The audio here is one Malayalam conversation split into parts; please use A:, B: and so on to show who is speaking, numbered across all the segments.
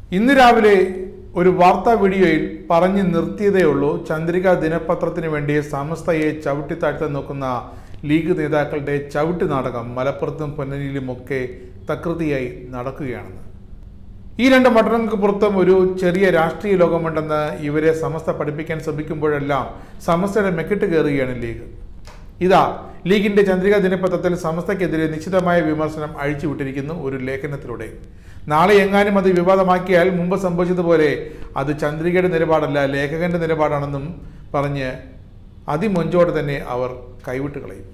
A: ഇന്ന് രാവിലെ ഒരു വാർത്താ വീഡിയോയിൽ പറഞ്ഞു നിർത്തിയതേ ഉള്ളൂ ചന്ദ്രിക ദിനപത്രത്തിന് വേണ്ടി സമസ്തയെ ചവിട്ടിത്താഴ്ത്താൻ നോക്കുന്ന ലീഗ് നേതാക്കളുടെ ചവിട്ട് നാടകം മലപ്പുറത്തും പൊന്നനിയിലുമൊക്കെ തകൃതിയായി നടക്കുകയാണെന്ന് ഈ രണ്ട് മണ്ഡലങ്ങൾക്ക് പുറത്തും ഒരു ചെറിയ രാഷ്ട്രീയ ലോകമുണ്ടെന്ന് ഇവരെ സമസ്ത പഠിപ്പിക്കാൻ ശ്രമിക്കുമ്പോഴെല്ലാം സമസ്തയുടെ മെക്കിട്ട് കയറുകയാണ് ലീഗ് ഇതാ ലീഗിന്റെ ചന്ദ്രിക ദിനപത്രത്തിൽ സമസ്തയ്ക്കെതിരെ നിശ്ചിതമായ വിമർശനം അഴിച്ചുവിട്ടിരിക്കുന്നു ഒരു ലേഖനത്തിലൂടെ നാളെ എങ്ങാനും അത് വിവാദമാക്കിയാൽ മുമ്പ് സംഭവിച്ചതുപോലെ അത് ചന്ദ്രികയുടെ നിലപാടല്ല ലേഖകന്റെ നിലപാടാണെന്നും പറഞ്ഞ് അതിമൊഞ്ചോടെ തന്നെ അവർ കൈവിട്ട് കളയും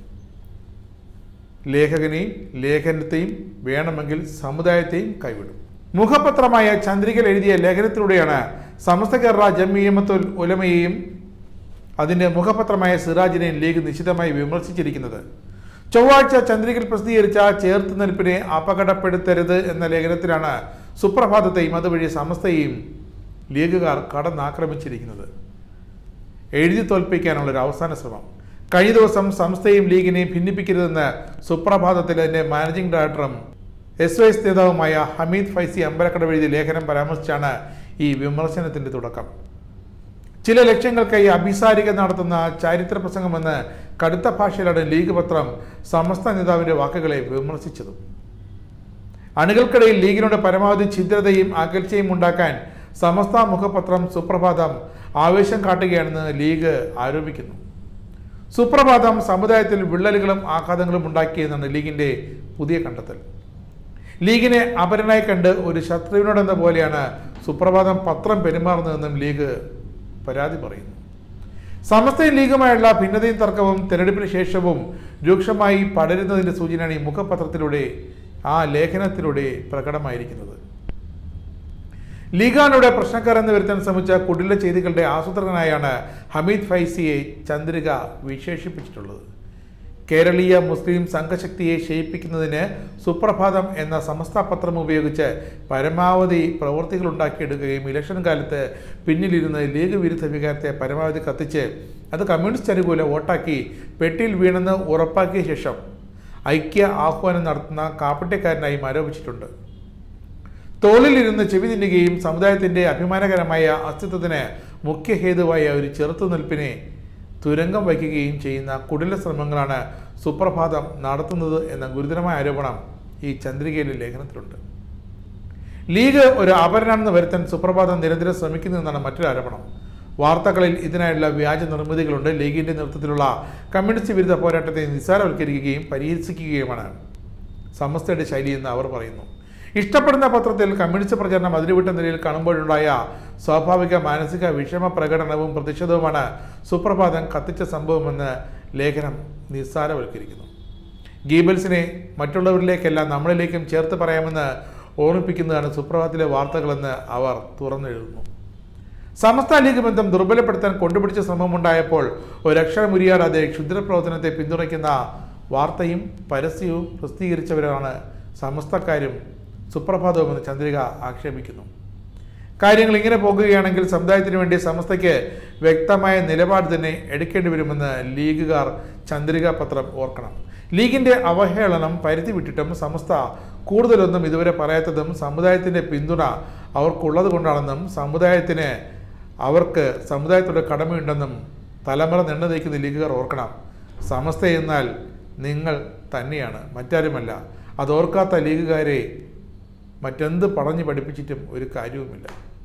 A: ലേഖകനെയും ലേഖനത്തെയും വേണമെങ്കിൽ സമുദായത്തെയും കൈവിടും മുഖപത്രമായ ചന്ദ്രികയിൽ എഴുതിയ ലേഖനത്തിലൂടെയാണ് സമസ്ത കേരള ജമിയമത്തുൽ ഉലമയെയും അതിന്റെ മുഖപത്രമായ സിറാജിനെയും ലീഗ് നിശിതമായി വിമർശിച്ചിരിക്കുന്നത് ചൊവ്വാഴ്ച ചന്ദ്രികയിൽ പ്രസിദ്ധീകരിച്ച ചേർത്ത് നിൽപ്പിനെ അപകടപ്പെടുത്തരുത് എന്ന ലേഖനത്തിലാണ് സുപ്രഭാതത്തെയും അതുവഴി സമസ്തയെയും ലീഗുകാർ കടന്നാക്രമിച്ചിരിക്കുന്നത് എഴുതി തോൽപ്പിക്കാനുള്ള ഒരു അവസാന ശ്രമം കഴിഞ്ഞ ദിവസം സംസ്ഥയും ലീഗിനെയും ഭിന്നിപ്പിക്കരുതെന്ന് സുപ്രഭാതത്തിലെ മാനേജിംഗ് ഡയറക്ടറും എസ് വൈ എസ് നേതാവുമായ ഹമീദ് ഫൈസി അമ്പലക്കട എഴുതിയ ലേഖനം പരാമർശിച്ചാണ് ഈ വിമർശനത്തിന്റെ തുടക്കം ചില ലക്ഷ്യങ്ങൾക്കായി അഭിസാരിക നടത്തുന്ന ചാരിത്ര പ്രസംഗമെന്ന് കടുത്ത ഭാഷയിലാണ് ലീഗ് പത്രം സമസ്ത നേതാവിന്റെ വാക്കുകളെ വിമർശിച്ചതും അണികൾക്കിടയിൽ ലീഗിനോട് പരമാവധി ഛിദ്രതയും അകൽച്ചയും ഉണ്ടാക്കാൻ സമസ്ത മുഖപത്രം സുപ്രഭാതം ആവേശം കാട്ടുകയാണെന്ന് ലീഗ് ആരോപിക്കുന്നു സുപ്രഭാതം സമുദായത്തിൽ വിള്ളലുകളും ആഘാതങ്ങളും ഉണ്ടാക്കിയെന്നാണ് ലീഗിന്റെ പുതിയ കണ്ടെത്തൽ ലീഗിനെ അപരനായി കണ്ട് ഒരു ശത്രുവിനോടെന്ന പോലെയാണ് സുപ്രഭാതം പത്രം പെരുമാറുന്നതെന്നും ലീഗ് പരാതി പറയുന്നു സമസ്തയും ലീഗുമായുള്ള ഭിന്നതയും തർക്കവും തെരഞ്ഞെടുപ്പിന് ശേഷവും രൂക്ഷമായി പടരുന്നതിന്റെ സൂചനയാണ് ഈ മുഖപത്രത്തിലൂടെ ആ ലേഖനത്തിലൂടെ പ്രകടമായിരിക്കുന്നത് ലീഗാനുടെ പ്രശ്നക്കാർ എന്ന് വരുത്താൻ ശ്രമിച്ച കുടില ചെയ്തികളുടെ ആസൂത്രകനായാണ് ഹമീദ് ഫൈസിയെ ചന്ദ്രിക വിശേഷിപ്പിച്ചിട്ടുള്ളത് കേരളീയ മുസ്ലിം സംഘശക്തിയെ ക്ഷയിപ്പിക്കുന്നതിന് സുപ്രഭാതം എന്ന സമസ്ത പത്രം ഉപയോഗിച്ച് പരമാവധി പ്രവൃത്തികൾ ഉണ്ടാക്കിയെടുക്കുകയും ഇലക്ഷൻ കാലത്ത് പിന്നിലിരുന്ന് ലീഗ് വിരുദ്ധ വികാരത്തെ പരമാവധി കത്തിച്ച് അത് കമ്മ്യൂണിസ്റ്റ് അനുകൂല വോട്ടാക്കി പെട്ടിയിൽ വീണെന്ന് ഉറപ്പാക്കിയ ശേഷം ഐക്യ ആഹ്വാനം നടത്തുന്ന കാപ്പട്യക്കാരനായും ആരോപിച്ചിട്ടുണ്ട് തോളിലിരുന്ന് ചെവി തിന്നുകയും സമുദായത്തിന്റെ അഭിമാനകരമായ അസ്തിത്വത്തിന് മുഖ്യ ഹേതുവായ ഒരു ചെറുത്തുനിൽപ്പിനെ തുരങ്കം വയ്ക്കുകയും ചെയ്യുന്ന കുടില ശ്രമങ്ങളാണ് സുപ്രഭാതം നടത്തുന്നത് എന്ന ഗുരുതരമായ ആരോപണം ഈ ചന്ദ്രികയിലെ ലേഖനത്തിലുണ്ട് ലീഗ് ഒരു അപരനാണെന്ന് വരുത്താൻ സുപ്രഭാതം നിരന്തരം ശ്രമിക്കുന്നതെന്നാണ് മറ്റൊരു ആരോപണം വാർത്തകളിൽ ഇതിനായുള്ള വ്യാജ നിർമ്മിതികളുണ്ട് ലീഗിന്റെ നേതൃത്വത്തിലുള്ള കമ്മ്യൂണിസ്റ്റ് വിരുദ്ധ പോരാട്ടത്തെ നിസ്സാരവൽക്കരിക്കുകയും പരിഹസിക്കുകയുമാണ് സമസ്തയുടെ ശൈലിയെന്ന് അവർ പറയുന്നു ഇഷ്ടപ്പെടുന്ന പത്രത്തിൽ കമ്മ്യൂണിസ്റ്റ് പ്രചരണം അതിരുവിട്ട നിലയിൽ കാണുമ്പോഴുണ്ടായ സ്വാഭാവിക മാനസിക വിഷമ പ്രകടനവും പ്രതിഷേധവുമാണ് സുപ്രഭാതം കത്തിച്ച സംഭവമെന്ന് ലേഖനം നിസ്സാരവൽക്കരിക്കുന്നു ഗീബൽസിനെ മറ്റുള്ളവരിലേക്കെല്ലാം നമ്മളിലേക്കും ചേർത്ത് പറയാമെന്ന് ഓർമ്മിപ്പിക്കുന്നതാണ് സുപ്രഭാതത്തിലെ വാർത്തകളെന്ന് അവർ തുറന്നെഴുതുന്നു സമസ്ത ലീഗ് ബന്ധം ദുർബലപ്പെടുത്താൻ കൊണ്ടുപിടിച്ച ശ്രമമുണ്ടായപ്പോൾ ഒരക്ഷരമുരിയാടാതെ ക്ഷുദ്രപ്രവർത്തനത്തെ പിന്തുണയ്ക്കുന്ന വാർത്തയും പരസ്യവും പ്രസിദ്ധീകരിച്ചവരാണ് സമസ്തക്കാരും സുപ്രഭാതവുമെന്ന് ചന്ദ്രിക ആക്ഷേപിക്കുന്നു കാര്യങ്ങൾ ഇങ്ങനെ പോകുകയാണെങ്കിൽ സമുദായത്തിന് വേണ്ടി സമസ്തയ്ക്ക് വ്യക്തമായ നിലപാട് തന്നെ എടുക്കേണ്ടി വരുമെന്ന് ലീഗുകാർ ചന്ദ്രിക പത്രം ഓർക്കണം ലീഗിന്റെ അവഹേളനം പരിധി വിട്ടിട്ടും സമസ്ത കൂടുതലൊന്നും ഇതുവരെ പറയാത്തതും സമുദായത്തിന്റെ പിന്തുണ അവർക്കുള്ളത് കൊണ്ടാണെന്നും സമുദായത്തിന് അവർക്ക് സമുദായത്തോട് കടമയുണ്ടെന്നും തലമുറ നെണ്ണ നയിക്കുന്ന ലീഗുകാർ ഓർക്കണം സമസ്ത എന്നാൽ നിങ്ങൾ തന്നെയാണ് മറ്റാരുമല്ല അതോർക്കാത്ത ലീഗുകാരെ മറ്റെന്ത് പറഞ്ഞു പഠിപ്പിച്ചിട്ടും ഒരു കാര്യവുമില്ല